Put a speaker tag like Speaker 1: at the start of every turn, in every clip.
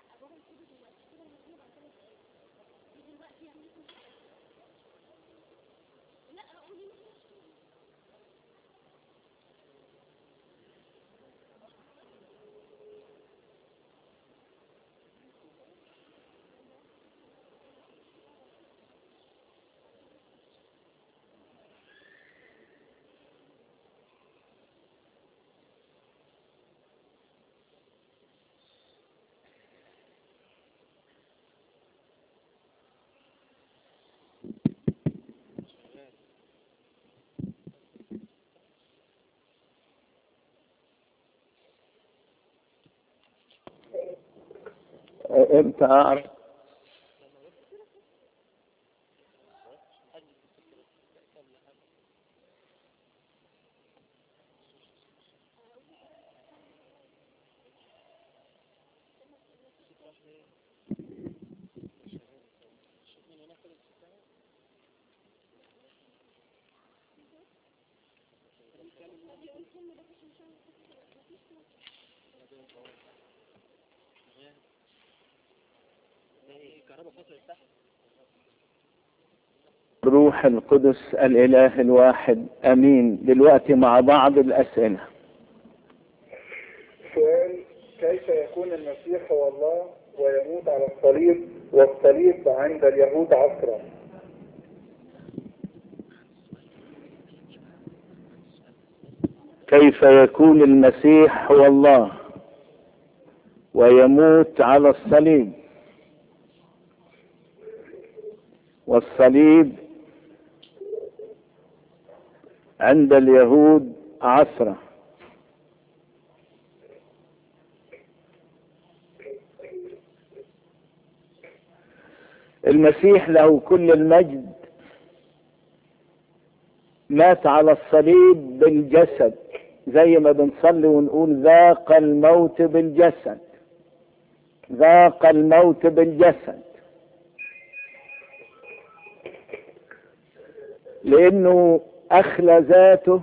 Speaker 1: امتى اعرف روح القدس الاله الواحد امين دلوقتي مع بعض الاسئله
Speaker 2: سؤال كيف يكون المسيح هو الله ويموت على الصليب والصليب عند اليهود عصرا
Speaker 1: كيف يكون المسيح هو الله ويموت على الصليب والصليب عند اليهود عصرة المسيح له كل المجد مات على الصليب بالجسد زي ما بنصلي ونقول ذاق الموت بالجسد ذاق الموت بالجسد لانه اخلى ذاته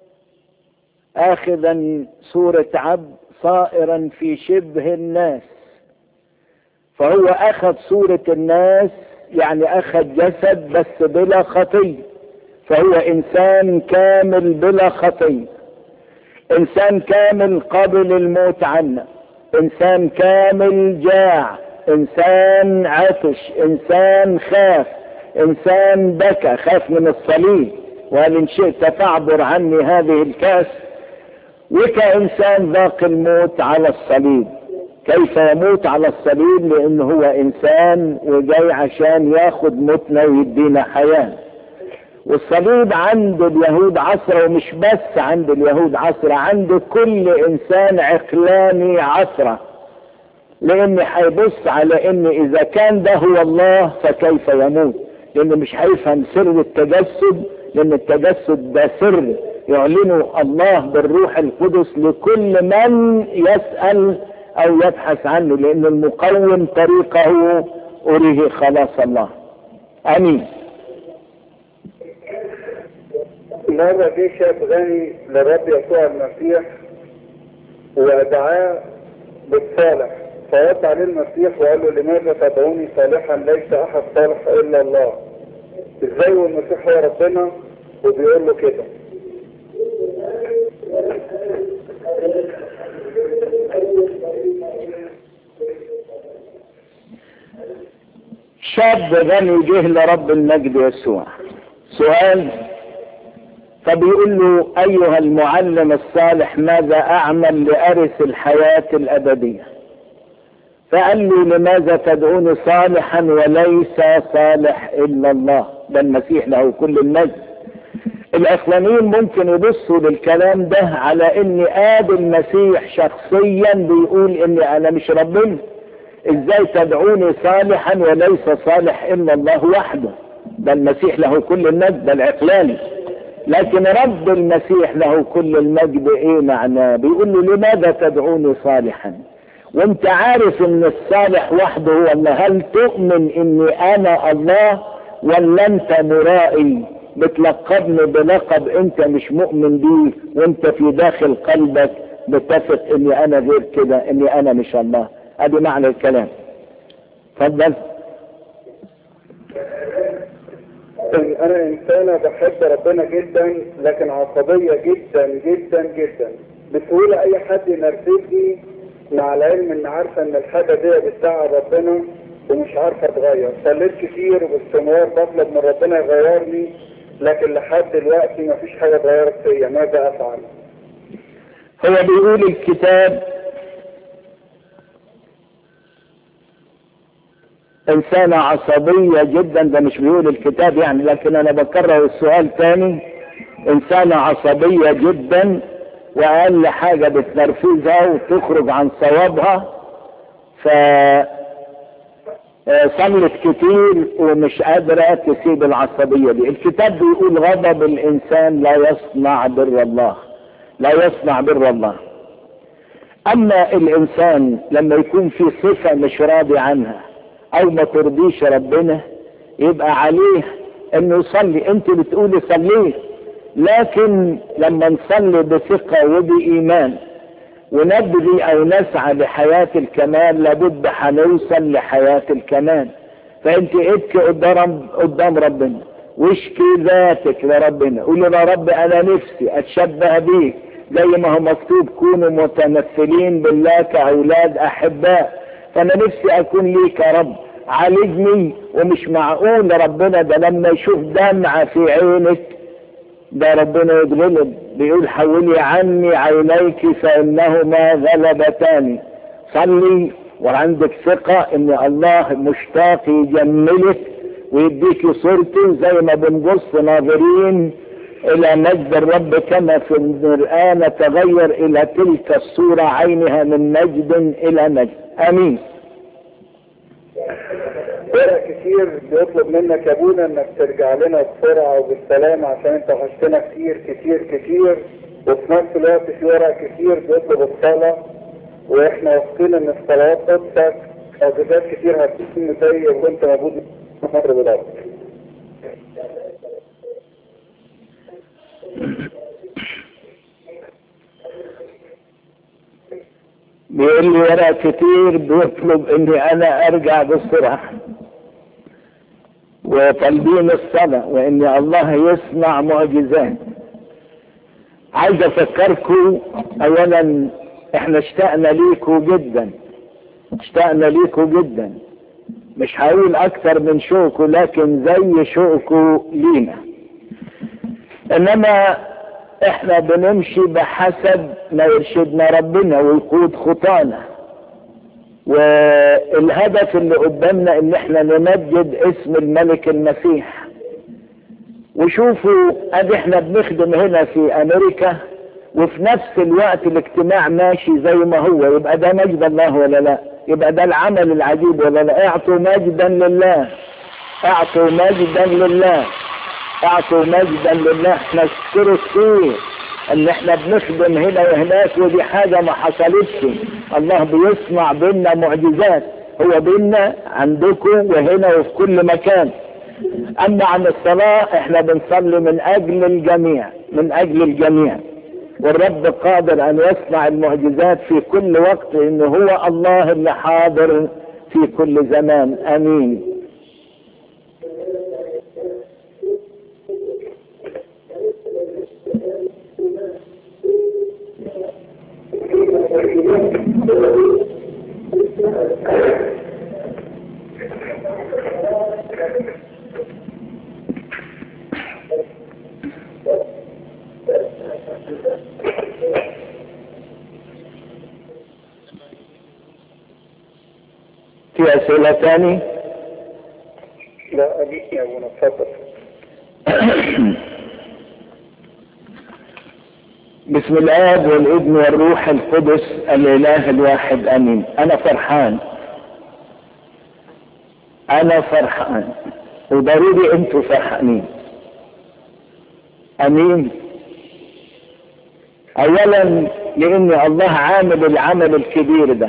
Speaker 1: اخذا صورة عبد صائرا في شبه الناس فهو اخذ صورة الناس يعني اخذ جسد بس بلا خطية فهو انسان كامل بلا خطية انسان كامل قبل الموت عنا انسان كامل جاع انسان عطش انسان خاف انسان بكى خاف من الصليب وهل ان شئت فاعبر عني هذه الكاس وكانسان ذاق الموت على الصليب كيف يموت على الصليب لانه هو انسان وجاي عشان ياخد موتنا ويدينا حياه والصليب عند اليهود عصر ومش بس عند اليهود عصر عند كل انسان عقلاني عصره لان هيبص على ان اذا كان ده هو الله فكيف يموت لانه مش هيفهم سر التجسد لان التجسد ده سر يعلنه الله بالروح القدس لكل من يسأل او يبحث عنه لان المقوم طريقه اريه خلاص الله امين
Speaker 2: مرة جه شاب غني للرب يسوع المسيح ودعاه بالصالح فرد عليه المسيح وقال له لماذا تدعوني صالحا ليس احد صالح الا الله ازاي والمسيح هو ربنا وبيقول له كده
Speaker 1: شاب غني جه لرب المجد يسوع سؤال فبيقول له ايها المعلم الصالح ماذا اعمل لارث الحياة الابدية فقال له لماذا تدعوني صالحا وليس صالح الا الله ده المسيح له كل المجد الاخوانيين ممكن يبصوا للكلام ده على ان ادي المسيح شخصيا بيقول اني انا مش ربنا ازاي تدعوني صالحا وليس صالح الا الله وحده ده المسيح له كل المجد ده العقلاني لكن رب المسيح له كل المجد ايه معناه بيقول له لماذا تدعوني صالحا وانت عارف ان الصالح وحده هو الله هل تؤمن اني انا الله ولا انت مرائي بتلقبني بلقب انت مش مؤمن بيه وانت في داخل قلبك بتثق اني انا غير كده اني انا مش الله ادي معنى الكلام اتفضل
Speaker 2: انا انسانة بحب ربنا جدا لكن عصبية جدا جدا جدا بسهولة اي حد ينرفزني مع العلم ان عارفة ان الحاجة دي بتاع ربنا ومش عارفة اتغير صليت كتير وباستمرار بطلب من ربنا يغيرني لكن لحد دلوقتي مفيش حاجة اتغيرت فيا ماذا افعل؟
Speaker 1: هو بيقول الكتاب إنسانة عصبية جدا ده مش بيقول الكتاب يعني لكن أنا بكرر السؤال تاني إنسانة عصبية جدا وأقل حاجة بتنرفزها وتخرج عن صوابها ف صلت كتير ومش قادرة تسيب العصبية دي الكتاب بيقول غضب الإنسان لا يصنع بر الله لا يصنع بر الله أما الإنسان لما يكون في صفة مش راضي عنها او ما ترضيش ربنا يبقى عليه انه يصلي انت بتقولي صليه لكن لما نصلي بثقة وبإيمان ونبغي او نسعى لحياة الكمال لابد هنوصل لحياة الكمال فانت ابكي قدام قدام ربنا واشكي ذاتك لربنا قول يا رب انا نفسي اتشبه بيك زي ما هو مكتوب كونوا متمثلين بالله كاولاد احباء فانا نفسي اكون ليك يا رب عالجني ومش معقول ربنا ده لما يشوف دمعة في عينك ده ربنا يتغلب بيقول حولي عني عينيك فانهما غلبتان صلي وعندك ثقة ان الله مشتاق يجملك ويديك صورته زي ما بنبص ناظرين الى مجد الرب كما في المرآة نتغير الى تلك الصورة عينها من مجد الى مجد امين
Speaker 2: فرق كتير بيطلب منك يا ابونا انك ترجع لنا بسرعة وبالسلامة عشان انت وحشتنا كتير كتير كتير وفي نفس الوقت في ورق كتير بيطلب الصلاة واحنا واثقين ان الصلوات قدسك معجزات كتير هتكون زي وانت موجود في مصر بالارض.
Speaker 1: بيقول لي ورق كتير بيطلب اني انا ارجع بسرعة وطالبين الصلاة وان الله يصنع معجزات عايز افكركم اولا احنا اشتقنا ليكوا جدا اشتقنا ليكوا جدا مش هقول اكتر من شوقكم لكن زي شوقكم لينا انما احنا بنمشي بحسب ما يرشدنا ربنا ويقود خطانا والهدف اللي قدامنا ان احنا نمجد اسم الملك المسيح وشوفوا ادي احنا بنخدم هنا في امريكا وفي نفس الوقت الاجتماع ماشي زي ما هو يبقى ده مجد الله ولا لا يبقى ده العمل العجيب ولا لا اعطوا مجدا لله اعطوا مجدا لله اعطوا مجدا لله نشكره كتير ان احنا بنخدم هنا وهناك ودي حاجة ما حصلتش الله بيصنع بينا معجزات هو بينا عندكم وهنا وفي كل مكان اما عن الصلاة احنا بنصلي من اجل الجميع من اجل الجميع والرب قادر ان يصنع المعجزات في كل وقت ان هو الله اللي حاضر في كل زمان امين في اسئلة تاني
Speaker 2: لا ابيك يا ابونا اتفضل.
Speaker 1: بسم الاب والابن والروح القدس الاله الواحد امين انا فرحان انا فرحان وضروري انتوا فرحانين امين اولا لان الله عامل العمل الكبير ده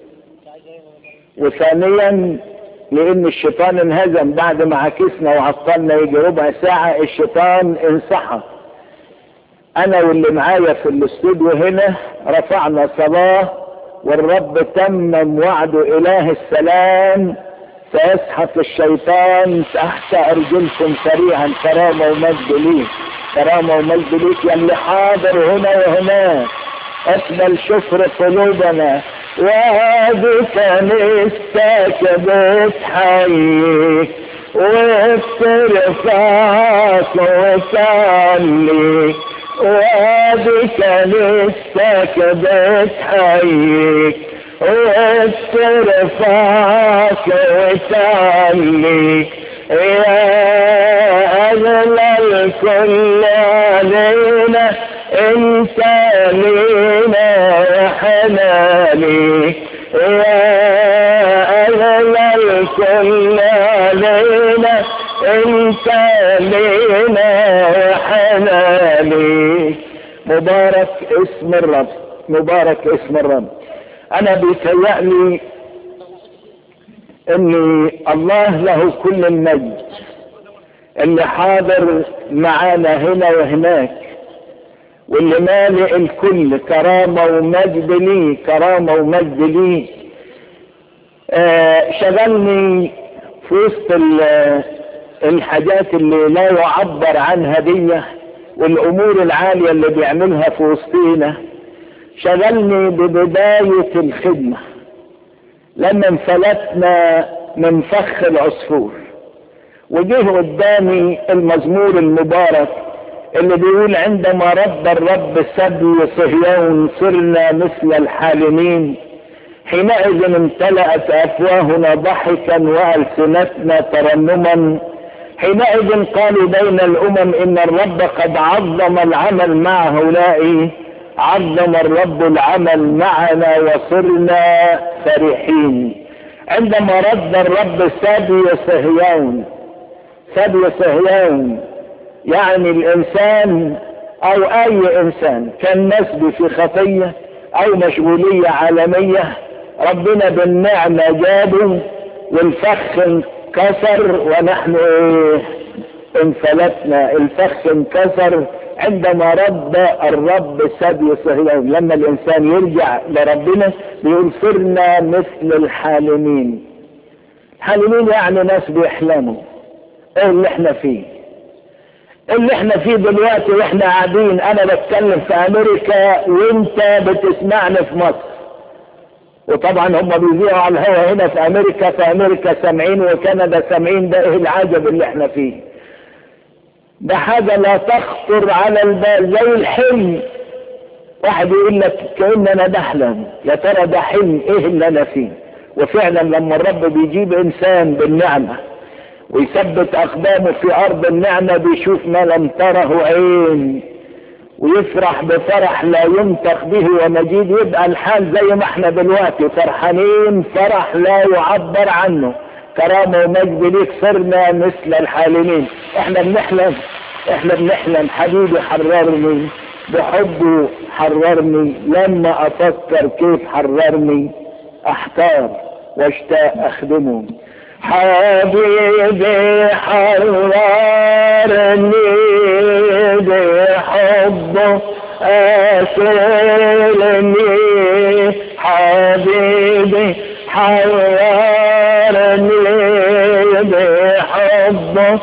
Speaker 1: وثانيا لان الشيطان انهزم بعد ما عكسنا وعطلنا يجي ربع ساعة الشيطان انسحب انا واللي معايا في الاستوديو هنا رفعنا صلاة والرب تمم وعده اله السلام سيسحق الشيطان تحت ارجلكم سريعا كرامه ومجد ليه كرامه ومجد ليك يا اللي حاضر هنا وهناك اقبل شكر قلوبنا وهذه كنيستك بتحييك وبترفعك وتعليك وهذه كنيستك بتحييك وبترفعك وتعليك يا أغلى الكل علينا انت لينا وحناني يا أغلى الكل علينا انت لينا وحناني مبارك اسم الرب مبارك اسم الرب انا بيتهيألي ان الله له كل المجد اللي حاضر معانا هنا وهناك واللي مالئ الكل كرامة ومجد لي كرامة ومجد لي آه شغلني في وسط الحاجات اللي لا يعبر عنها دي والامور العالية اللي بيعملها في وسطينا شغلني ببداية الخدمة لما انفلتنا من فخ العصفور وجه قدامي المزمور المبارك اللي بيقول عندما رد الرب سبي صهيون صرنا مثل الحالمين حينئذ امتلأت أفواهنا ضحكا وألسنتنا ترنما حينئذ قالوا بين الأمم إن الرب قد عظم العمل مع هؤلاء عظم الرب العمل معنا وصرنا فرحين عندما رد الرب سبي صهيون سبي صهيون يعني الانسان او اي انسان كان مسبي في خطية او مشغولية عالمية ربنا بالنعمة جابه والفخ انكسر ونحن ايه انفلتنا الفخ انكسر عندما رد الرب سبي صهيون لما الانسان يرجع لربنا بيقول صرنا مثل الحالمين الحالمين يعني ناس بيحلموا ايه اللي احنا فيه اللي احنا فيه دلوقتي واحنا قاعدين انا بتكلم في امريكا وانت بتسمعني في مصر وطبعا هم بيذيعوا على الهوا هنا في امريكا في امريكا سامعين وكندا سامعين ده ايه العجب اللي احنا فيه ده حاجة لا تخطر على البال زي الحلم واحد يقول لك كأن انا بحلم يا ترى ده حلم ايه اللي انا فيه وفعلا لما الرب بيجيب انسان بالنعمة ويثبت اقدامه في ارض النعمة بيشوف ما لم تره عين ويفرح بفرح لا ينطق به ومجيد يبقى الحال زي ما احنا دلوقتي فرحانين فرح لا يعبر عنه كرامة ومجد ليك صرنا مثل الحالمين احنا بنحلم احنا بنحلم حبيبي حررني بحبه حررني لما افكر كيف حررني احتار واشتاق اخدمه حبيبي حررني بحبه أسلني حبيبي حررني بحبه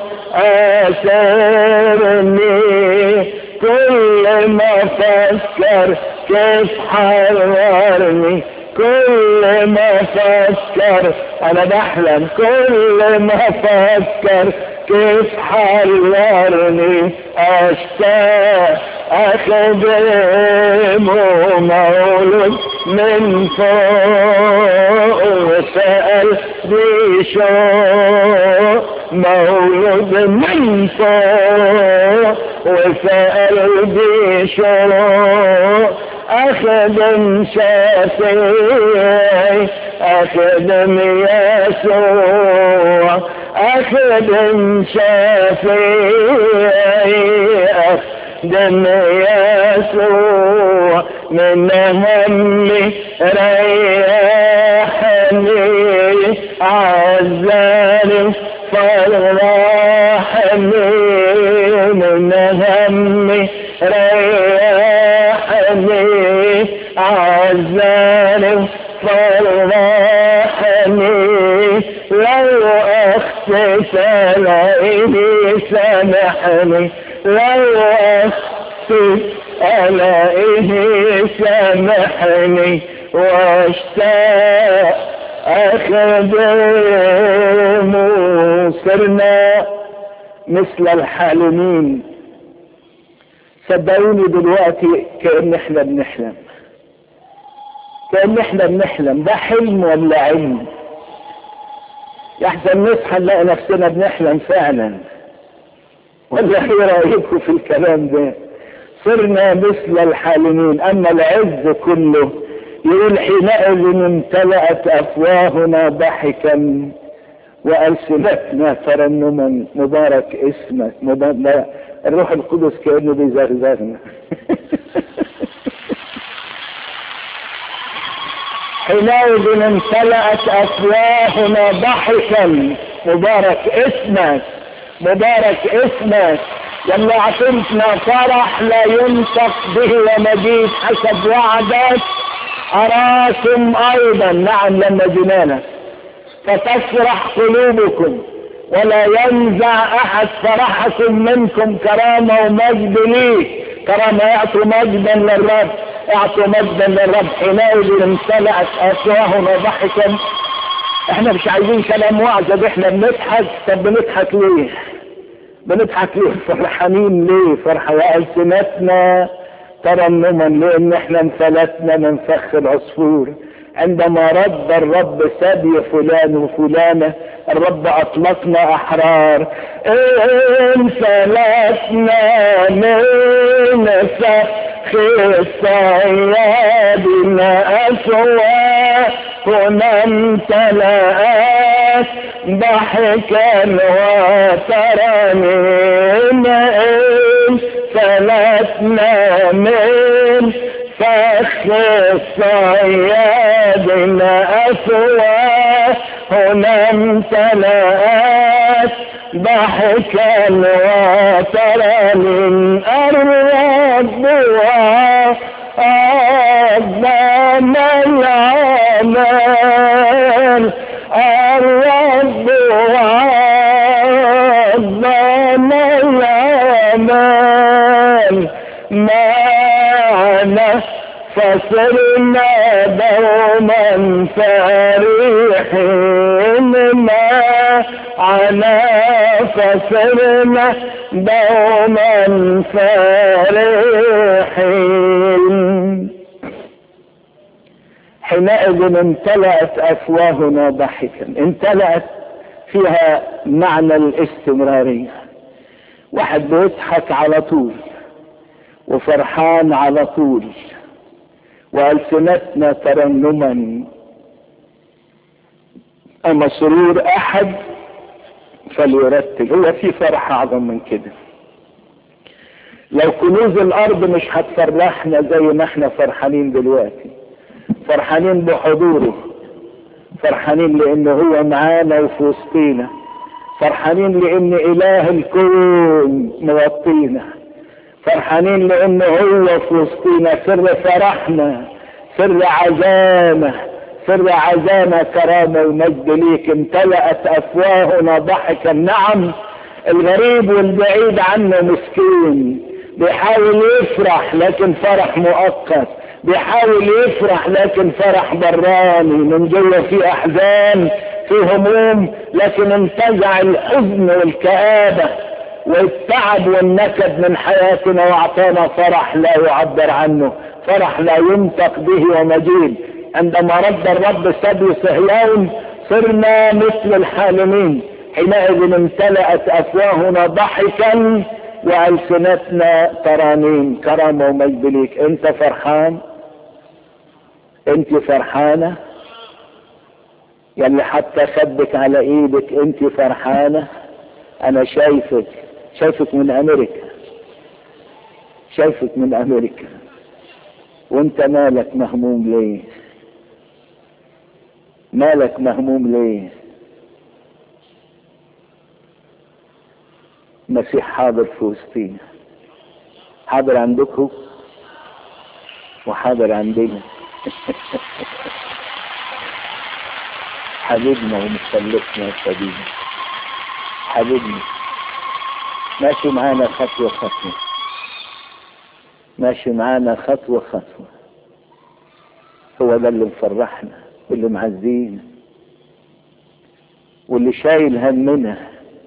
Speaker 1: أسرني كل ما فكر كيف حررني كل ما فكر انا بحلم كل ما فكر كيف حررني اشتاق اخدمه مولود من فوق وسأل بشوق مولود من فوق وسأل بشوق أخدم شافعي أخدم يسوع أخدم شافعي أخدم يسوع من همي ريحني عزاني فرحني من همي ريحني عزاني أخفف ألاقيه سامحني لو أخفف ألاقيه سامحني واشتاق أخدمه صرنا مثل الحالمين صدقوني دلوقتي كأن احنا بنحلم كأن احنا بنحلم ده حلم ولا علم يحزن نصحى نلاقي نفسنا بنحلم فعلا ولا ايه رايكم في الكلام ده صرنا مثل الحالمين اما العز كله يقول حينئذ امتلأت افواهنا ضحكا والسنتنا ترنما مبارك اسمك مبارك الروح القدس كانه بيزغزغنا حينئذ امتلأت افواهنا ضحكا مبارك اسمك مبارك اسمك لما اعطيتنا فرح لا ينطق به ومجيد حسب وعدك اراكم ايضا نعم لما جنانا فتفرح قلوبكم ولا ينزع احد فرحكم منكم كرامة ومجد لي كرامة يعطوا مجدا للرب اعطوا مجدا للرب حينئذ امتلأت افواهنا ضحكا احنا مش عايزين كلام وعظة ده احنا بنضحك طب بنضحك ليه بنضحك ليه فرحانين ليه فرحة وألسنتنا ترنما لان احنا انفلتنا من فخ العصفور عندما رد الرب سبي فلان وفلانة الرب اطلقنا احرار انفلتنا من فخ الصيادنا اسوا هنا امتلأت ضحكا وترنيما فلتنا من فخ الصيادنا أسوا هنا امتلأت ضحكا وترى من الرب وأعظم العمل الرب وأعظم العمل معنا فصرنا دوما فرحين معنا فصرنا دوما فرحين حينئذ امتلأت أفواهنا ضحكا امتلأت فيها معنى الاستمرارية واحد بيضحك على طول وفرحان على طول وألسنتنا ترنما أما سرور أحد فليرتل هو في فرح أعظم من كده لو كنوز الأرض مش هتفرحنا زي ما احنا فرحانين دلوقتي فرحانين بحضوره فرحانين لأنه هو معانا وفي وسطينا فرحانين لأن إله الكون موطينا فرحانين لأنه هو في وسطينا سر فرحنا سر عزامه سر عزامة كرامة ومجد ليك امتلأت أفواهنا ضحكا نعم الغريب والبعيد عنه مسكين بيحاول يفرح لكن فرح مؤقت بيحاول يفرح لكن فرح براني من جوه في احزان في هموم لكن انتزع الحزن والكآبة والتعب والنكد من حياتنا واعطانا فرح لا يعبر عنه فرح لا ينطق به ومجيد عندما رد الرب سبي صهيون صرنا مثل الحالمين حينئذ امتلأت افواهنا ضحكا والسنتنا ترانيم كرامة ومجد ليك انت فرحان انت فرحانة يلي حتى خدك على ايدك انت فرحانة انا شايفك شايفك من امريكا شايفك من امريكا وانت مالك مهموم ليه مالك مهموم ليه المسيح حاضر في وسطينا حاضر عندكم وحاضر عندنا حبيبنا ومسلكنا وسبينا حبيبنا ماشي معانا خطوة خطوة ماشي معانا خطوة خطوة هو ده اللي مفرحنا واللي معزينا واللي شايل همنا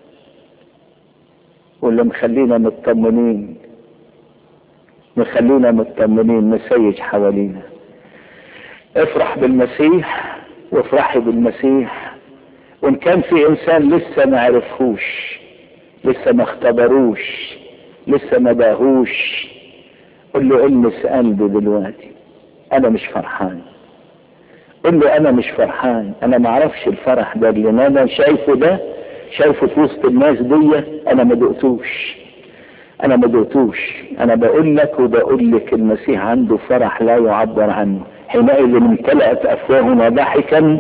Speaker 1: واللي مخلينا مطمنين مخلينا مطمنين مسيج حوالينا افرح بالمسيح وافرحي بالمسيح وان كان في انسان لسه ما عرفهوش لسه ما اختبروش لسه ما باهوش قل له المس قلبي دلوقتي انا مش فرحان قل له انا مش فرحان انا ما اعرفش الفرح ده اللي انا شايفه ده شايفه في وسط الناس دي انا ما دقتوش انا ما دقتوش انا بقول لك وبقول لك المسيح عنده فرح لا يعبر عنه حينئذ امتلأت افواهنا ضحكا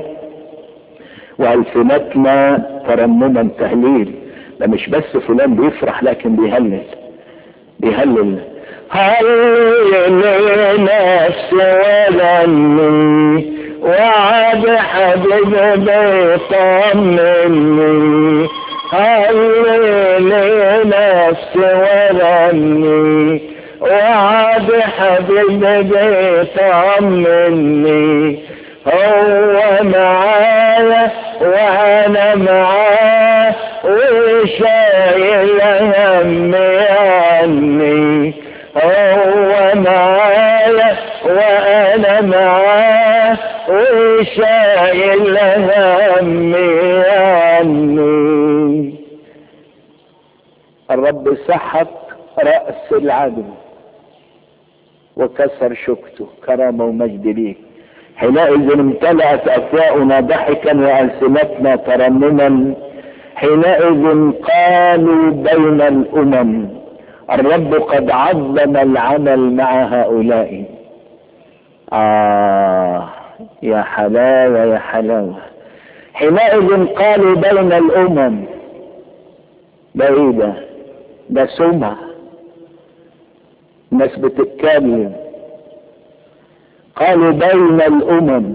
Speaker 1: والسنتنا ترنما تهليل ده مش بس فلان بيفرح لكن بيهلل بيهلل هلل نفسي ولني وعد حبيبي بيطمني هلل نفسي ولني وعد حبيبي بيطمني هو معايا وانا معاه وشايل همي عني هو معايا وانا معاه وشايل همي عني الرب سحق رأس العدو وكسر شوكته كرامة ومجد ليك حينئذ امتلأت أفواؤنا ضحكا وألسنتنا ترنما حينئذ قالوا بين الأمم الرب قد عظم العمل مع هؤلاء آه يا حلاوة يا حلاوة حينئذ قالوا بين الأمم ده ايه ده ده سمع ناس بتتكلم قالوا بين الامم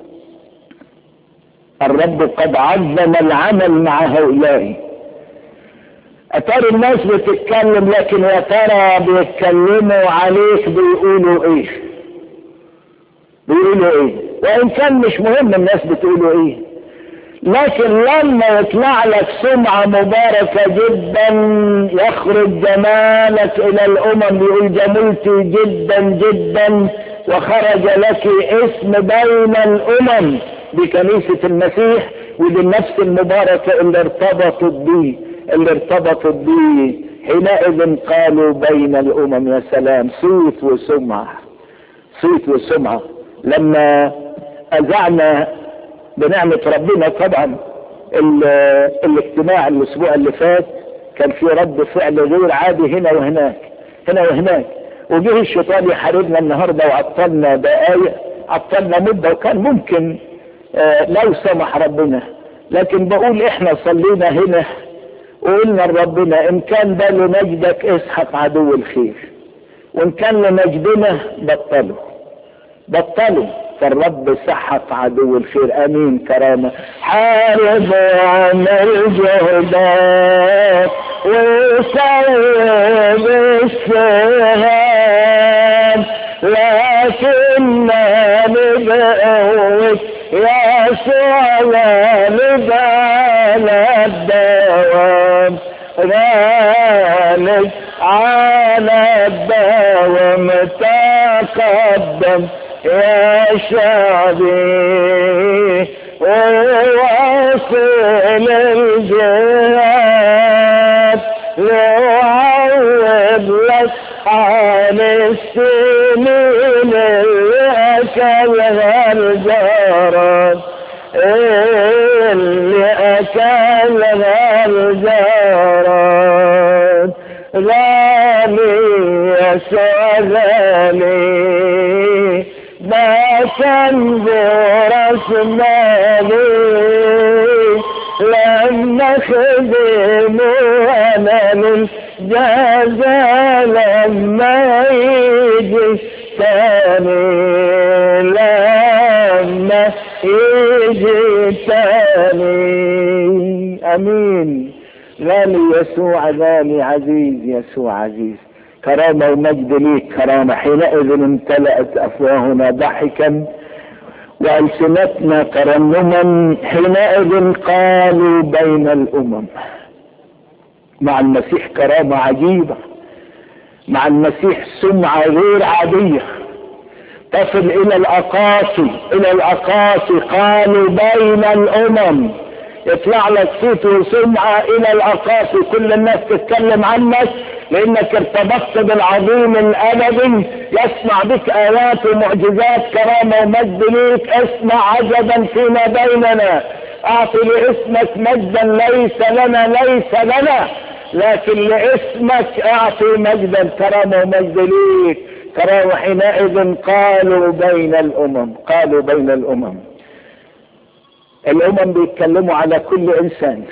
Speaker 1: الرب قد عظم العمل مع هؤلاء اتاري الناس بتتكلم لكن يا ترى بيتكلموا عليك بيقولوا ايه بيقولوا ايه وان كان مش مهم الناس بتقولوا ايه لكن لما يطلع لك سمعة مباركة جدا يخرج جمالك الى الامم يقول جملتي جدا جدا وخرج لك اسم بين الامم بكنيسة المسيح ودي النفس المباركة اللي ارتبطت بيه اللي ارتبطت بيه حينئذ قالوا بين الامم يا سلام صوت وسمعة صوت وسمعة لما اذعنا بنعمة ربنا طبعا الاجتماع الاسبوع اللي فات كان في رد فعل غير عادي هنا وهناك هنا وهناك وجه الشيطان يحاربنا النهارده وعطلنا دقايق عطلنا مده وكان ممكن آه لو سمح ربنا لكن بقول احنا صلينا هنا وقلنا لربنا ان كان ده لمجدك اسحق عدو الخير وان كان لمجدنا بطله بطله فالرب سحق عدو الخير امين كرامه حارب وعمل جهدات وصوب السهام لكننا بقوة يسوع غالب على الدوام غالب على الدوام تقدم يا شعبي وواصل الجهاد يعوض لك عن السنين اللي أكلها الجراد اللي أكلها الجراد غالي يا غالي ما كان براس مالي لما خدموا انا للجزا لما يجي تاني لما يجي تاني امين يسوع غالي عزيز يسوع عزيز كرامة ومجد ليك كرامة حينئذ امتلأت أفواهنا ضحكا وألسنتنا ترنما حينئذ قالوا بين الأمم مع المسيح كرامة عجيبة مع المسيح سمعة غير عادية تصل إلى الأقاصي إلى الأقاصي قالوا بين الأمم يطلع لك صوت وسمعة إلى الأقاصي كل الناس تتكلم عنك لأنك ارتبطت بالعظيم الأبدي يسمع بك آيات ومعجزات كرامة ومجد ليك اسمع عجبا فيما بيننا أعطي لاسمك مجدا ليس لنا ليس لنا لكن لاسمك أعطي مجدا كرامة ومجد ليك كرامة حينئذ قالوا بين الأمم قالوا بين الأمم الأمم بيتكلموا على كل إنسان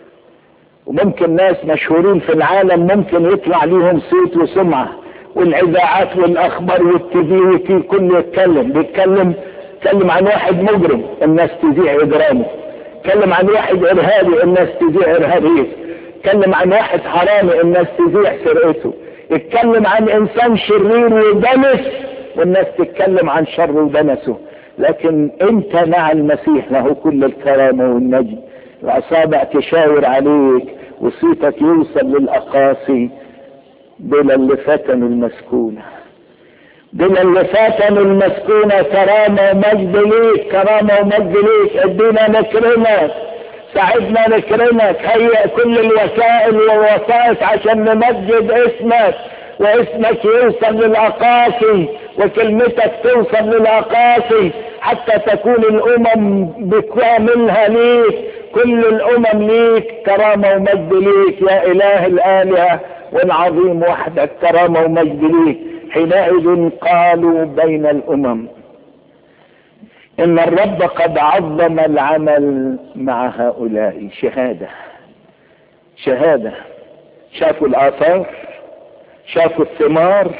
Speaker 1: وممكن ناس مشهورين في العالم ممكن يطلع ليهم صوت وسمعة والإذاعات والأخبار والتي كله يتكلم بيتكلم يتكلم عن واحد مجرم الناس تذيع إجرامه يتكلم عن واحد إرهابي الناس تذيع إرهابيه يتكلم عن واحد حرامي الناس تذيع سرقته يتكلم عن إنسان شرير ودنس والناس تتكلم عن شر ودنسه لكن انت مع المسيح له كل الكرامة والمجد الأصابع تشاور عليك وصيتك يوصل للأقاصي بلا اللي فتن المسكونة بلا اللي فتن المسكونة كرامة ومجد ليك كرامة ومجد ليك ادينا نكرمك ساعدنا نكرمك هيئ كل الوسائل والوسائط عشان نمجد اسمك واسمك يوصل للأقاصي وكلمتك توصل للأقاصي حتى تكون الأمم بكاملها ليك كل الأمم ليك كرامة ومجد ليك يا إله الآلهة والعظيم وحدك كرامة ومجد ليك حينئذ قالوا بين الأمم إن الرب قد عظم العمل مع هؤلاء شهادة شهادة شافوا الآثار شافوا الثمار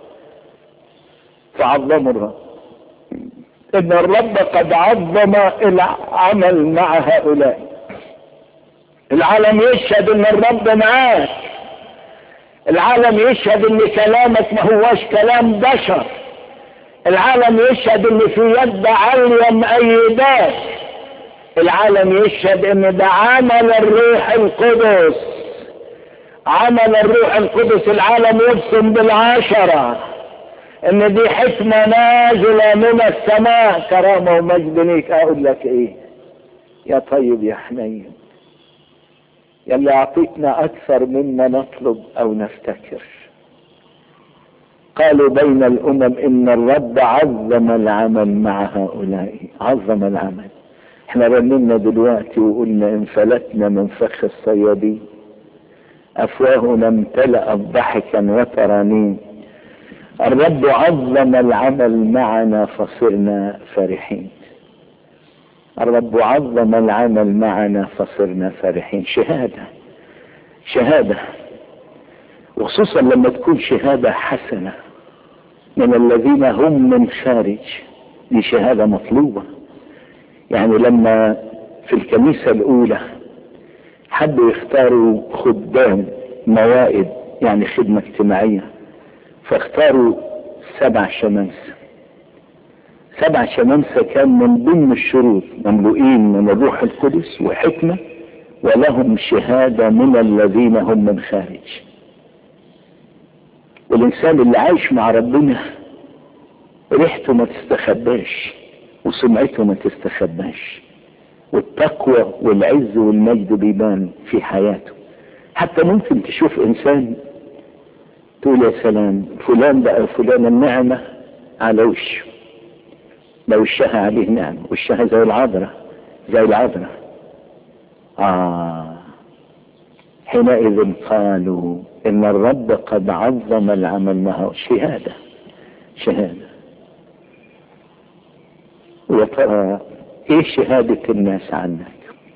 Speaker 1: فعظموا الرب ان الرب قد عظم العمل مع هؤلاء العالم يشهد ان الرب معاك العالم يشهد ان كلامك ما هوش كلام بشر العالم يشهد ان في يد عالية مأيدات العالم يشهد ان ده عمل الروح القدس عمل الروح القدس العالم يبصم بالعشرة ان دي حكمة نازلة من السماء كرامة ومجد ليك اقول لك ايه يا طيب يا حنين يلي اعطيتنا اكثر مما نطلب او نفتكر قالوا بين الامم ان الرب عظم العمل مع هؤلاء عظم العمل احنا رنمنا دلوقتي وقلنا انفلتنا من فخ الصيادين افواهنا امتلأت ضحكا وترانيم الرب عظم العمل معنا فصرنا فرحين الرب عظم العمل معنا فصرنا فرحين شهادة شهادة وخصوصا لما تكون شهادة حسنة من الذين هم من خارج دي شهادة مطلوبة يعني لما في الكنيسة الأولى حبوا يختاروا خدام موائد يعني خدمة اجتماعية فاختاروا سبع شمامسة سبع شمامسة كان من ضمن الشروط مملوئين من الروح القدس وحكمة ولهم شهادة من الذين هم من خارج والإنسان اللي عايش مع ربنا ريحته ما تستخباش وسمعته ما تستخباش والتقوى والعز والمجد بيبان في حياته حتى ممكن تشوف انسان تقول يا سلام فلان بقى فلان النعمة على وشه ده وشها عليه نعمة وشها زي العذراء زي العذراء آه حينئذ قالوا إن الرب قد عظم العمل معه شهادة شهادة ويا ترى ايه شهادة الناس عنك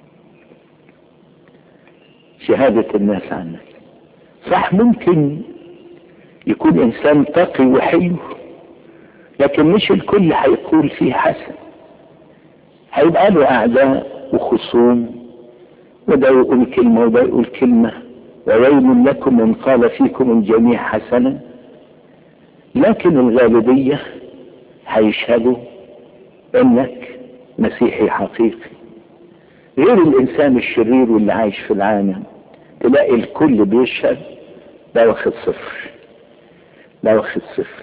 Speaker 1: شهادة الناس عنك صح ممكن يكون انسان تقي وحلو لكن مش الكل هيقول فيه حسن هيبقى له اعداء وخصوم وده يقول كلمة وده يقول كلمة وويل لكم ان قال فيكم الجميع حسنا لكن الغالبية هيشهدوا انك مسيحي حقيقي غير الانسان الشرير واللي عايش في العالم تلاقي الكل بيشهد ده واخد صفر ده واخد صفر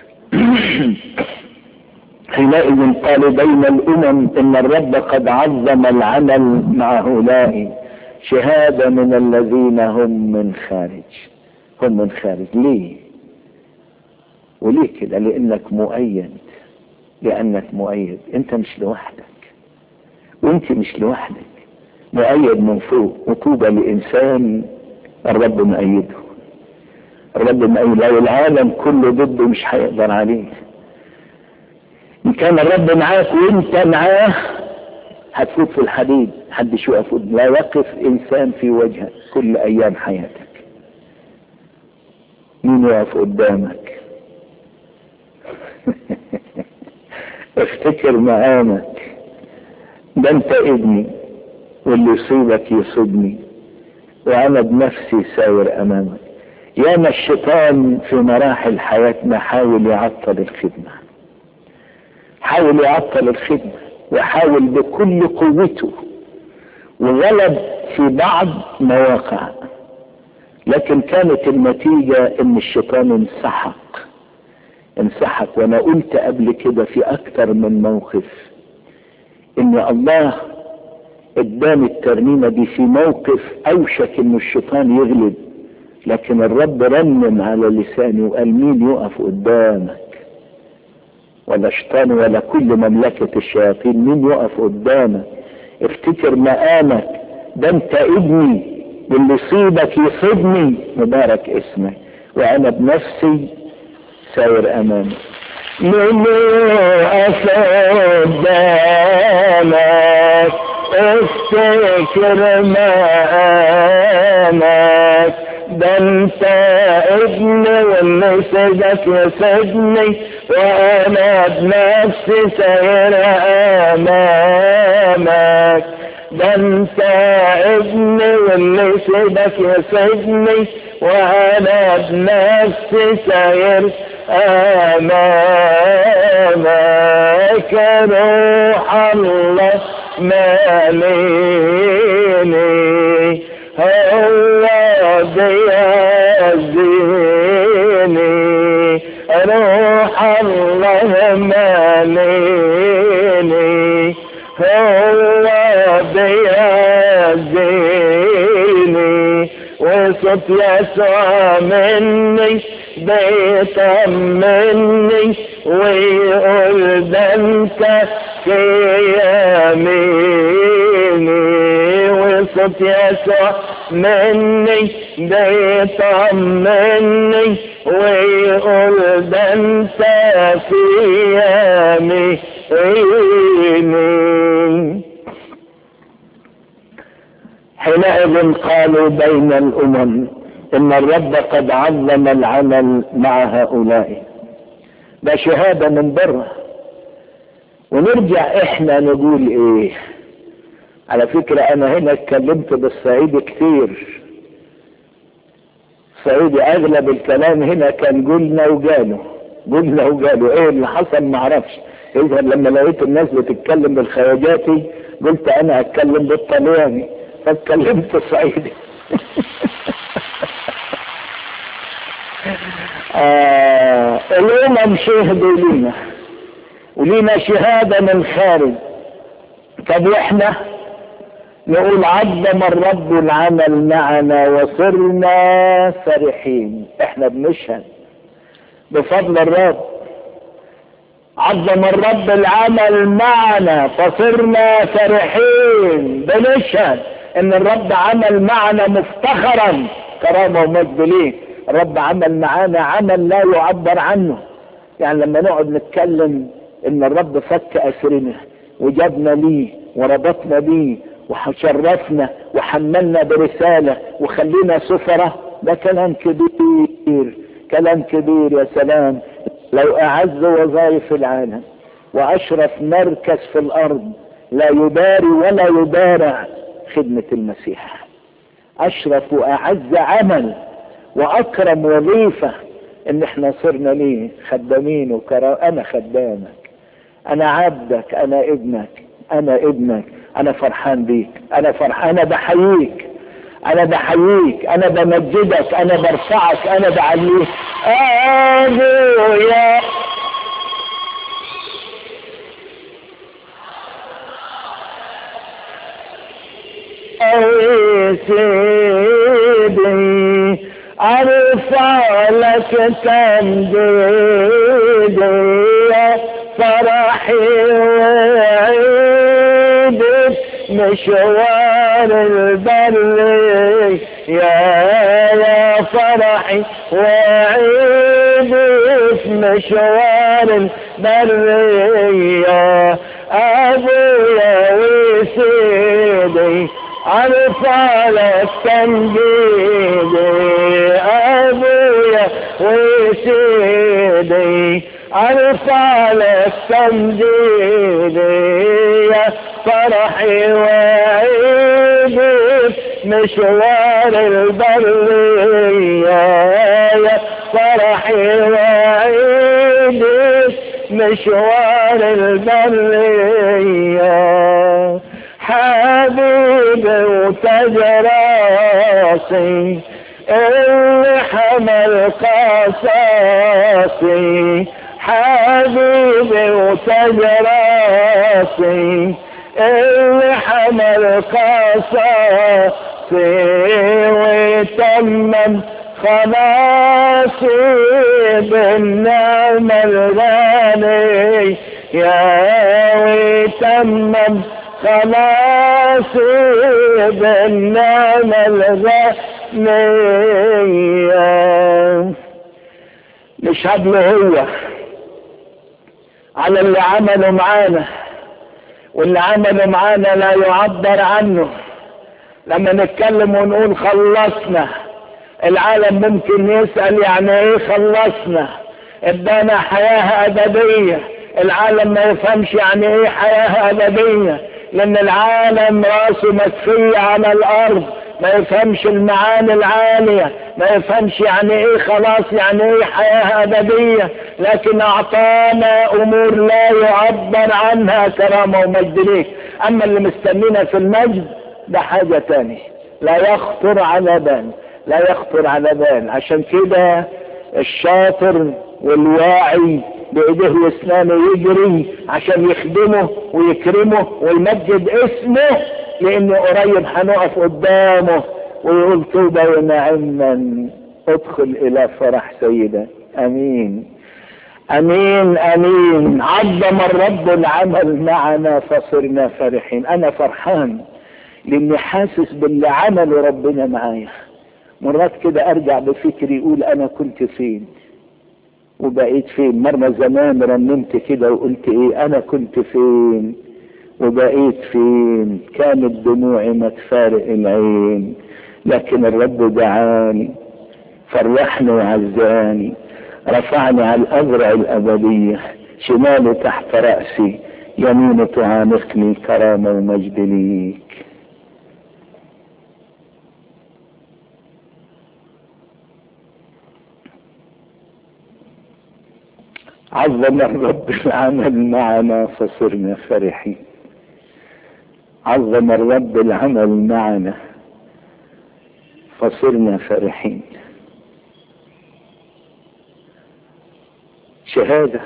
Speaker 1: حينئذ قالوا بين الامم ان الرب قد عظم العمل مع هؤلاء شهادة من الذين هم من خارج هم من خارج ليه وليه كده لانك مؤيد لانك مؤيد انت مش لوحدك وانت مش لوحدك مؤيد من فوق وطوبى لانسان الرب مؤيده الرب مؤيد لو العالم كله ضده مش هيقدر عليه ان كان الرب معاك وانت معاه هتفوت في الحديد محدش يقف لا يقف انسان في وجهك كل ايام حياتك مين يقف قدامك افتكر مقامك ده انت ابني واللي يصيبك يصيبني وانا بنفسي ساير امامك ياما الشيطان في مراحل حياتنا حاول يعطل الخدمة حاول يعطل الخدمة وحاول بكل قوته وغلب في بعض مواقع لكن كانت النتيجة ان الشيطان انسحق انسحق وانا قلت قبل كده في اكتر من موقف ان الله اداني الترنيمة دي في موقف اوشك ان الشيطان يغلب لكن الرب رنم على لساني وقال مين يقف قدامك ولا شيطان ولا كل مملكة الشياطين مين يقف قدامك افتكر مقامك ده انت ابني واللي يصيبك يصيبني مبارك اسمك وانا بنفسي ساير امامي من يقف قدامك افتكر مقامك ده انت ابني واللي سجك يسجني وانا بنفسي سير امامك ده انت ابني واللي سيبك يسجني وانا بنفسي سير امامك روح الله ماليني هو بيزيني روح الله ماليني هو بيزيني وصوت يسوع مني بيطمني ويقول ده انت في يميني وصوت يسوع مني بيطمني ويقول ده انت في يميني حينئذ قالوا بين الامم ان الرب قد عظم العمل مع هؤلاء ده شهادة من بره ونرجع احنا نقول ايه على فكرة انا هنا اتكلمت بالصعيد كتير صعيدي اغلب الكلام هنا كان قلنا وقالوا قلنا وقالوا ايه اللي حصل معرفش اذا لما لقيت الناس بتتكلم بالخواجاتي قلت انا اتكلم بالطلياني فاتكلمت صعيدي آه الامم شهدوا لينا ولينا شهادة من خارج طب واحنا نقول عظم الرب العمل معنا وصرنا فرحين احنا بنشهد بفضل الرب عظم الرب العمل معنا فصرنا فرحين بنشهد ان الرب عمل معنا مفتخرا كرامة ومجد ليه الرب عمل معانا عمل لا يعبر عنه يعني لما نقعد نتكلم ان الرب فك اسرنا وجابنا ليه وربطنا بيه وشرفنا وحملنا برسالة وخلينا سفرة ده كلام كبير كلام كبير يا سلام لو اعز وظائف العالم واشرف مركز في الارض لا يباري ولا يبارع خدمة المسيح اشرف واعز عمل واكرم وظيفة ان احنا صرنا ليه خدامين وكرا انا خدامك انا عبدك انا ابنك انا ابنك انا فرحان بيك انا فرحان انا بحييك انا بحييك انا بمجدك انا برفعك انا بعليك ابويا سيدي ارفع لك تمجيدي فرحي وعيدك مشوار البر يا يا فرحي وعيدك مشوار البر يا ابويا وسيدي ارفع لك تمجيدي ابويا وسيدي ارفع لك تمجيدي يا فرحي وعيدك مشوار البرية يا فرحي وعيدك مشوار البرية حبيبي وتجراسي اللي حمل قصاصي حبيبي وتجراسي اللي حمل قصاصي وتمم خلاصي بالنعمة الغالي يا وتمم خلاصي بالنعمة الغنية نشهد له هو على اللي عمله معانا واللي عمله معانا لا يعبر عنه لما نتكلم ونقول خلصنا العالم ممكن يسأل يعني ايه خلصنا ادانا حياة ابدية العالم ما يفهمش يعني ايه حياة ابدية لان العالم راسه مكفية على الارض ما يفهمش المعاني العالية ما يفهمش يعني ايه خلاص يعني ايه حياة ابدية لكن اعطانا امور لا يعبر عنها كرامة ومجد ليك اما اللي مستنينا في المجد ده حاجة تانية لا يخطر على بال لا يخطر على بال عشان كده الشاطر والواعي بايديه واسنانه يجري عشان يخدمه ويكرمه ويمجد اسمه لانه قريب هنقف قدامه ويقول طوبى ونعما ادخل الى فرح سيدة امين امين امين عظم الرب العمل معنا فصرنا فرحين انا فرحان لاني حاسس باللي عمله ربنا معايا مرات كده ارجع بفكري يقول انا كنت فين وبقيت فين مرة زمان رنمت كده وقلت ايه انا كنت فين وبقيت فين كانت دموعي ما تفارق العين لكن الرب دعاني فرحني وعزاني رفعني على الأزرع الأبدية شماله تحت رأسي يمينه تعانقني كرامة ومجد ليك عظم الرب العمل معنا فصرنا فرحين عظم الرب العمل معنا فصرنا فرحين شهادة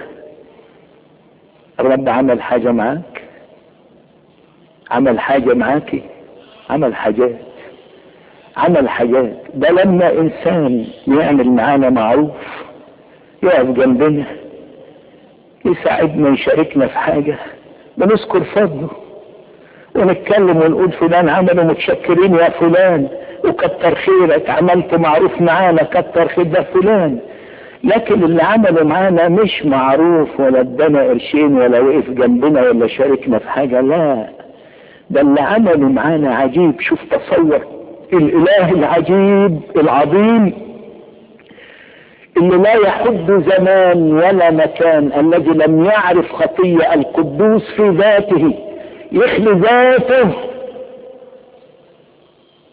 Speaker 1: الرب عمل حاجة معاك عمل حاجة معاكي عمل حاجات عمل حاجات ده لما انسان يعمل معانا معروف يقف جنبنا يساعدنا يشاركنا في حاجة بنذكر فضله ونتكلم ونقول فلان عمل متشكرين يا فلان وكتر خيرك عملت معروف معانا كتر خير ده فلان لكن اللي عمله معانا مش معروف ولا ادانا قرشين ولا وقف جنبنا ولا شاركنا في حاجة لا ده اللي عمله معانا عجيب شوف تصور الاله العجيب العظيم اللي لا يحد زمان ولا مكان الذي لم يعرف خطية القدوس في ذاته يخلي ذاته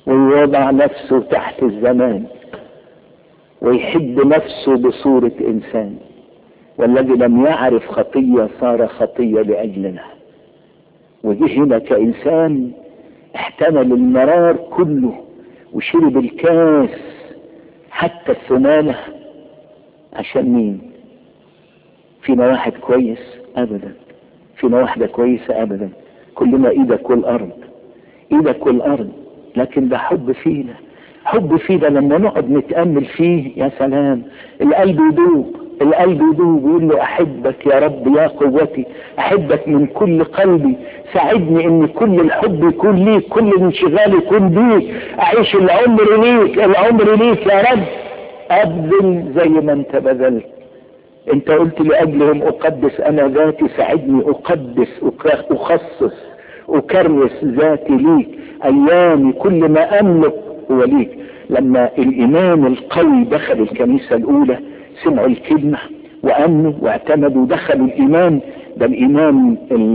Speaker 1: ويوضع نفسه تحت الزمان ويحب نفسه بصورة إنسان والذي لم يعرف خطية صار خطية لأجلنا وجه هنا كإنسان احتمل المرار كله وشرب الكاس حتى الثمانة عشان مين فينا واحد كويس ابدا فينا واحدة كويسة ابدا كلنا ايدك والارض ايدك والارض لكن ده حب فينا حب فينا لما نقعد نتأمل فيه يا سلام القلب يدوب القلب يدوب ويقول له احبك يا رب يا قوتي احبك من كل قلبي ساعدني ان كل الحب يكون ليك كل الانشغال يكون بيك اعيش العمر ليك العمر ليك يا رب ابذل زي ما انت بذلت انت قلت لاجلهم اقدس انا ذاتي ساعدني اقدس اخصص اكرس ذاتي ليك ايامي كل ما املك هو ليك لما الامام القوي دخل الكنيسة الاولى سمعوا الكلمة وامنوا واعتمدوا دخلوا الايمان ده الايمان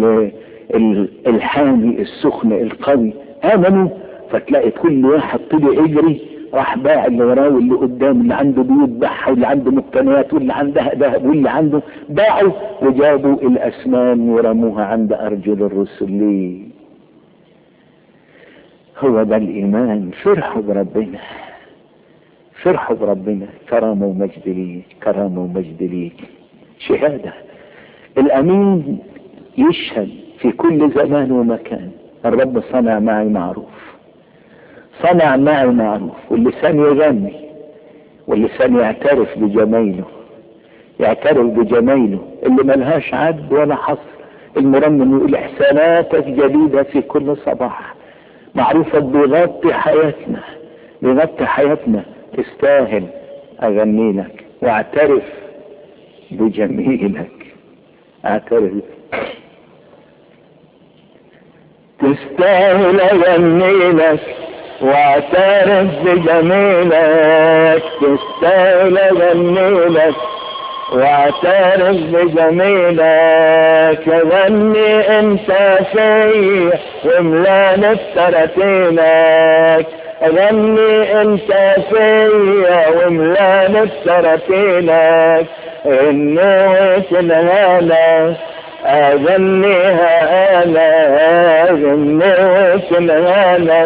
Speaker 1: الحامي السخن القوي امنوا فتلاقي كل واحد طلع يجري راح باع اللي وراه واللي قدام اللي عنده بيوت باعها واللي عنده مقتنيات واللي عندها ذهب واللي عنده باعوا وجابوا الاسنان ورموها عند ارجل الرسل ليه هو ده الايمان فرحوا بربنا فرحوا بربنا كرامة ومجد ليك كرامة ومجد ليك شهادة الامين يشهد في كل زمان ومكان الرب صنع معي معروف صنع معي معروف واللسان يغني واللسان يعترف بجمايله يعترف بجمايله اللي ملهاش عد ولا حصر المرنم يقول احساناتك جديدة في كل صباح معروفك بيغطي حياتنا بيغطي حياتنا تستاهل اغني لك واعترف بجميلك اعترف تستاهل اغني لك واعترف بجميلك تستاهل جميلك واعترف بجميلك غني انت في وملان بترتينك غني انت فيا وملان بترتينك النوت الهنا اغنيها انا النوت الهنا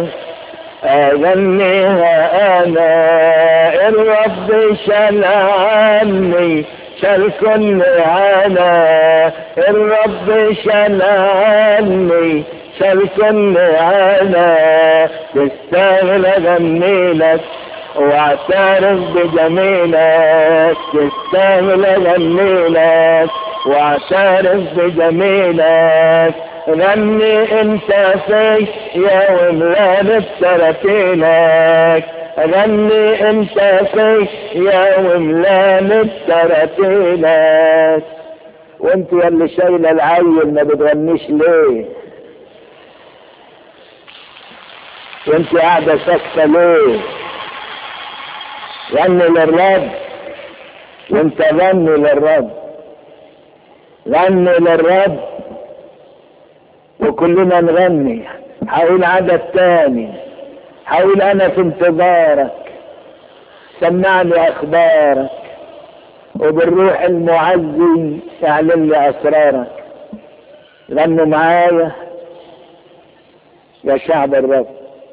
Speaker 1: اغنيها انا الرب شال عني شال كل عنا الرب شال عني شال كل عنا تستاهل اغني لك واعترف بجميلك تستاهل اغني لك واعترف بجميلك غني انت في يا وملان بترتينك غني انت في يا وملان بترتينك وانت يا اللي شايله العيل ما بتغنيش ليه وانت قاعده ساكته ليه غني للرب وانت غني للرب غني للرب وكلنا نغني حاول عدد تاني حاول انا في انتظارك سمعني اخبارك وبالروح المعزي اعلن لي اسرارك غنوا معايا يا شعب الرب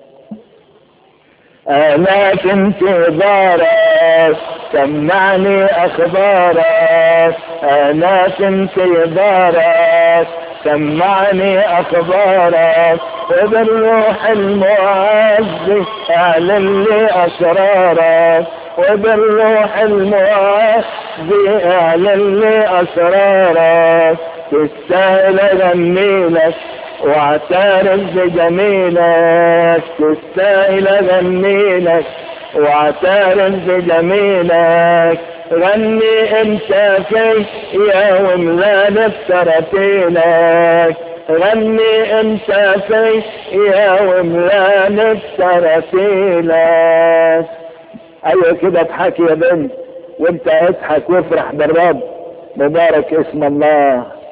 Speaker 1: انا في انتظارك سمعني اخبارك انا في انتظارك سمعني اخبارك وبالروح المعزي اعلن لي اسرارك وبالروح المعزي اعلن لي اسرارك تستاهل اغني لك واعترف بجميلك تستاهل اغني لك واعترف بجميلك غني انت في يا وملان بترتينك غني انت في يا وملان بترتينك ايوه كده اضحك يا بنت وانت اضحك وافرح بالرب مبارك اسم الله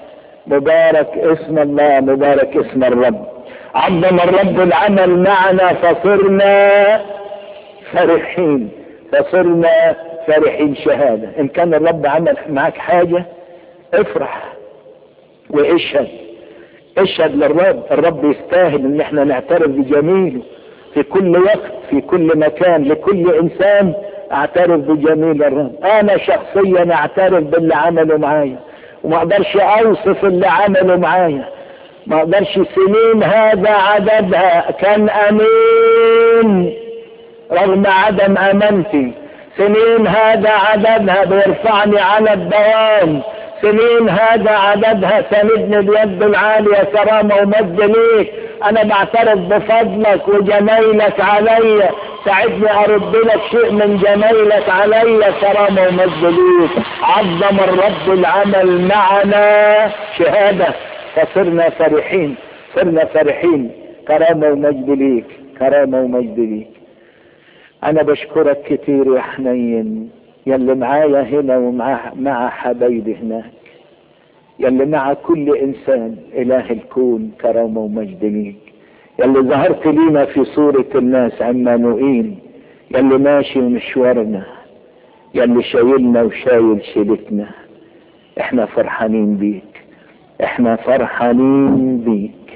Speaker 1: مبارك اسم الله مبارك اسم الرب عظم الرب العمل معنا فصرنا فرحين فصرنا فرحين شهادة ان كان الرب عمل معك حاجة افرح واشهد اشهد للرب الرب يستاهل ان احنا نعترف بجميله في كل وقت في كل مكان لكل انسان اعترف بجميل الرب انا شخصيا اعترف باللي عمله معايا وما اقدرش اوصف اللي عمله معايا ما اقدرش سنين هذا عددها كان امين رغم عدم امانتي سنين هذا عددها بيرفعني على الدوام سنين هذا عددها سندني بيد العالية كرامة ومجد ليك انا بعترف بفضلك وجميلك عليا ساعدني ارد لك شيء من جميلك عليا كرامة ومجد ليك عظم الرب العمل معنا شهادة فصرنا فرحين صرنا فرحين كرامة ومجد ليك كرامة ومجد ليك انا بشكرك كتير يا حنين يلي معايا هنا ومع مع حبايبي هناك يلي مع كل انسان اله الكون كرامه ومجد ليك يلي ظهرت لينا في صورة الناس عمانوئيل يلي ماشي مشوارنا يلي شايلنا وشايل شيلتنا احنا فرحانين بيك احنا فرحانين بيك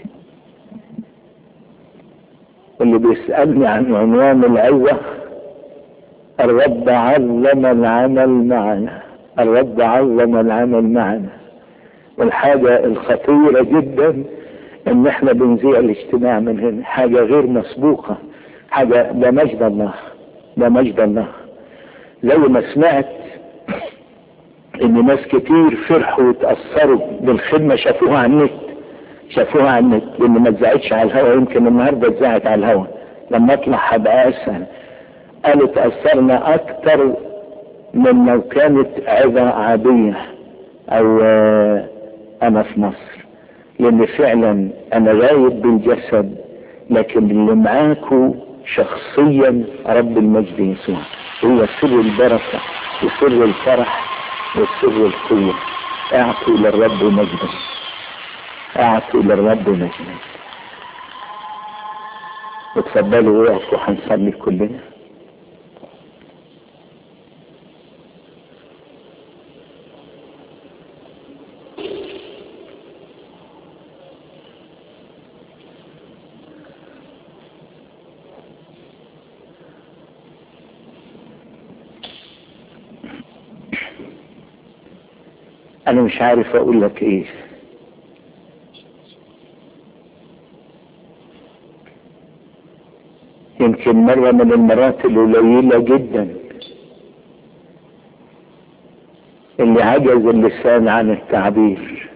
Speaker 1: واللي بيسألني عن عنوان العزة الرب عظم العمل معنا الرب عظم العمل معنا والحاجة الخطيرة جدا ان احنا بنذيع الاجتماع من هنا حاجة غير مسبوقة حاجة ده مجد الله ده مجد الله زي ما سمعت ان ناس كتير فرحوا وتأثروا بالخدمة شافوها على النت شافوها على النت لان ما اتذاعتش على الهواء يمكن النهارده اتذاعت على الهواء لما اطلع هبقى اسهل قالوا تأثرنا اكتر من لو كانت عظة عادية او انا في مصر لان فعلا انا غايب بالجسد لكن اللي معاكو شخصيا رب المجد يسوع هو سر البركة وسر الفرح وسر القوة اعطوا للرب مجدا اعطوا للرب مجدا وتفضلوا وقفوا هنصلي كلنا انا مش عارف اقول لك ايه يمكن مرة من المرات القليلة جدا اللي عجز اللسان عن التعبير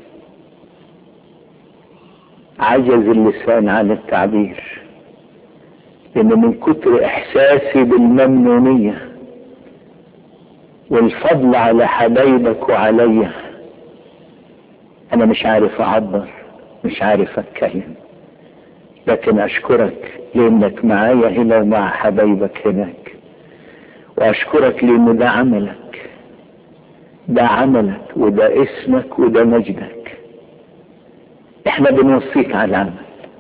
Speaker 1: عجز اللسان عن التعبير لان من كتر احساسي بالممنونية والفضل على حبايبك وعليا انا مش عارف اعبر مش عارف اتكلم لكن اشكرك لانك معايا هنا ومع حبايبك هناك واشكرك لان ده عملك ده عملك وده اسمك وده مجدك احنا بنوصيك على العمل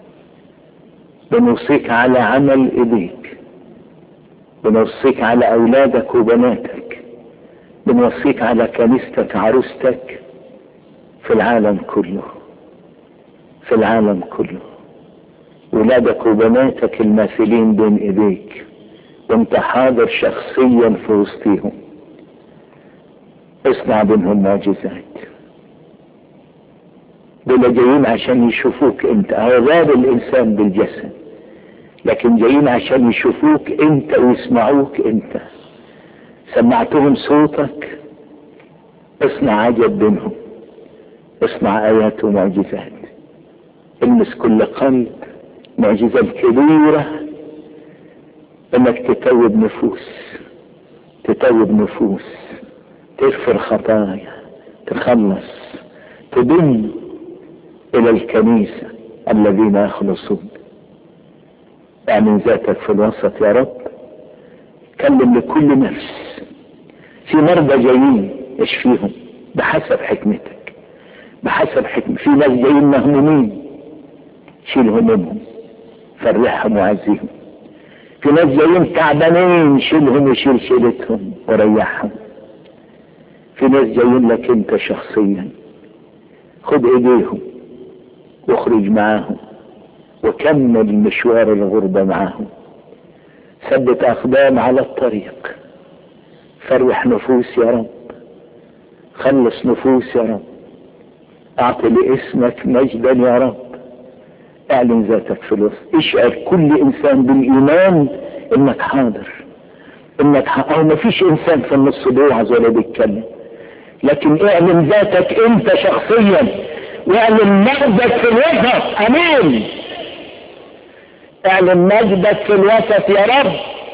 Speaker 1: بنوصيك على عمل ايديك بنوصيك على اولادك وبناتك بنوصيك على كنيستك عروستك في العالم كله في العالم كله ولادك وبناتك الماثلين بين ايديك وانت حاضر شخصيا في وسطيهم اصنع بينهم معجزات دول جايين عشان يشوفوك انت هو غاب الانسان بالجسد لكن جايين عشان يشوفوك انت ويسمعوك انت سمعتهم صوتك اصنع عجب بينهم اصنع ايات ومعجزات المس كل قلب معجزة كبيرة انك تتوب نفوس تتوب نفوس تغفر خطايا تخلص تضم الى الكنيسة الذين يخلصون اعمل ذاتك في الوسط يا رب كلم لكل نفس في مرضى جايين اشفيهم بحسب حكمتك بحسب حكمة في ناس جايين مهمومين شيل همومهم فرحهم وعزيهم في ناس جايين تعبانين شيلهم وشيل شيلتهم وريحهم في ناس جايين لك انت شخصيا خد ايديهم واخرج معاهم وكمل مشوار الغربة معاهم ثبت اقدام على الطريق فرح نفوس يا رب خلص نفوس يا رب اعطي لاسمك مجدا يا رب اعلن ذاتك في الوسط اشعر كل انسان بالايمان انك حاضر انك ح... او ما فيش انسان في النص بيوعظ ولا بيتكلم لكن اعلن ذاتك انت شخصيا واعلن مجدك في الوسط امين اعلن مجدك في الوسط يا رب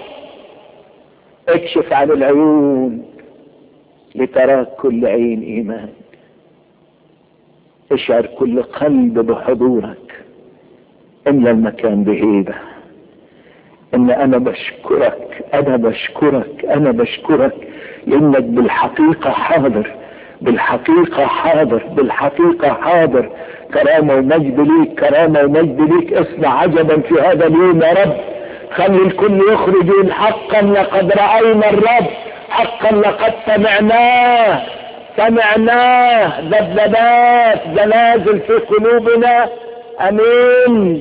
Speaker 1: اكشف عن العيون لتراك كل عين ايمان اشعر كل قلب بحضورك املى المكان بهيبة ان انا بشكرك انا بشكرك انا بشكرك لانك بالحقيقة حاضر بالحقيقة حاضر بالحقيقة حاضر كرامة ومجد ليك كرامة ومجد ليك اصنع عجبا في هذا اليوم يا رب خلي الكل يخرج حقا لقد رأينا الرب حقا لقد سمعناه سمعناه ذبذبات زلازل في قلوبنا امين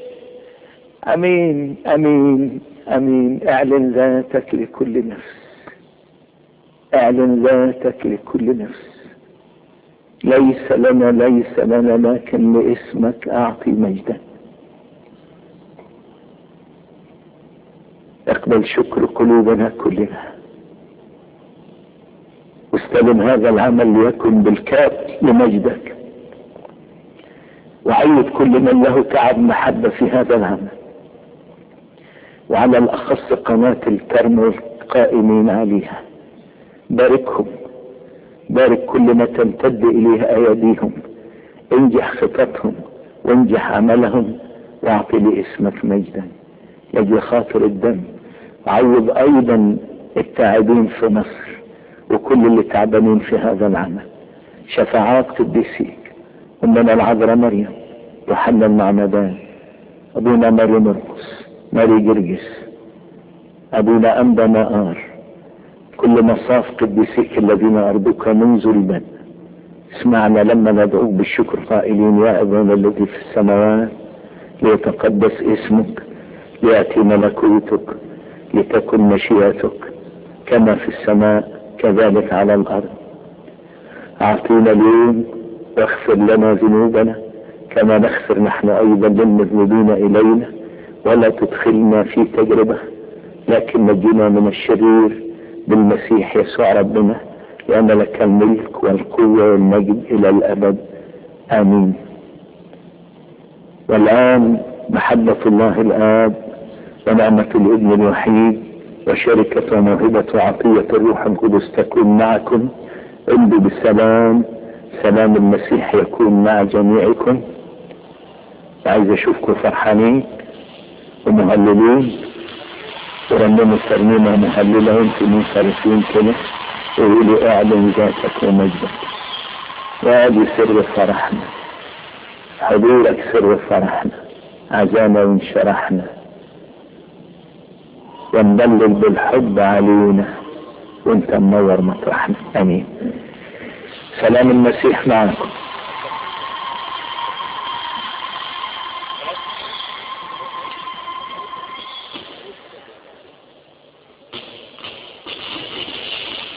Speaker 1: امين امين امين اعلن ذاتك لكل نفس اعلن ذاتك لكل نفس ليس لنا ليس لنا لكن لاسمك اعطي مجدا اقبل شكر قلوبنا كلنا واستلم هذا العمل ليكن بالكاد لمجدك وعيد كل من له تعب محبة في هذا العمل وعلى الأخص قناة الكرم والقائمين عليها باركهم بارك كل ما تمتد إليه أيديهم انجح خططهم وانجح عملهم واعطي لاسمك مجدا لاجل خاطر الدم عوض ايضا التاعبين في مصر وكل اللي تعبانين في هذا العمل شفاعات قديسيك امنا العذراء مريم يوحنا المعمدان ابونا ماري مرقس ماري جرجس ابونا انبا مآر كل مصاف قديسيك الذين ارجوك منذ البدء اسمعنا لما ندعوك بالشكر قائلين يا ابانا الذي في السماوات ليتقدس اسمك لياتي ملكوتك لتكن مشيئتك كما في السماء كذلك على الارض اعطينا اليوم واغفر لنا ذنوبنا كما نغفر نحن ايضا للمذنبين الينا ولا تدخلنا في تجربه لكن نجنا من الشرير بالمسيح يسوع ربنا لأن لك الملك والقوة والمجد إلى الأبد آمين والآن محبة الله الآب ونعمة الابن الوحيد وشركة وموهبة وعطية الروح القدس تكون معكم امضوا بالسلام سلام المسيح يكون مع جميعكم عايز اشوفكم فرحانين ومهللين ورنموا ترنيمة مهللة وانتم منصرفين كده ويقولوا اعلن ذاتك ومجدك وادي سر فرحنا حضورك سر فرحنا عزانا وانشرحنا ونبلل بالحب علينا وانت منور مطرحنا امين سلام المسيح معكم